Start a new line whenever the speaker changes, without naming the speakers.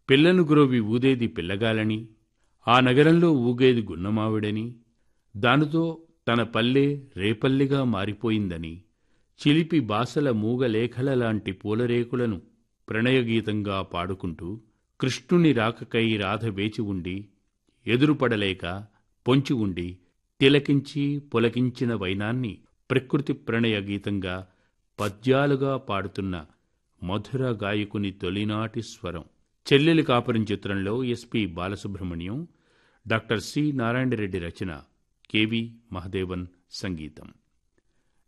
పిల్లను గురోవి ఊదేది పిల్లగాలని ఆ నగరంలో ఊగేది గున్నమావిడని దానితో తన పల్లె రేపల్లిగా మారిపోయిందని చిలిపి బాసల మూగలేఖల లాంటి పూలరేకులను ప్రణయగీతంగా పాడుకుంటూ కృష్ణుని రాకకై రాధ వేచి ఉండి ఎదురుపడలేక పొంచి ఉండి తిలకించి పులకించిన వైనాన్ని ప్రకృతి ప్రణయ గీతంగా పద్యాలుగా పాడుతున్న మధుర గాయకుని తొలినాటి స్వరం చెల్లెలి కాపురం చిత్రంలో SP Balasubrahmanyam doctor C Narayana Reddy రచన కెవి మహదేవన్ సంగీతం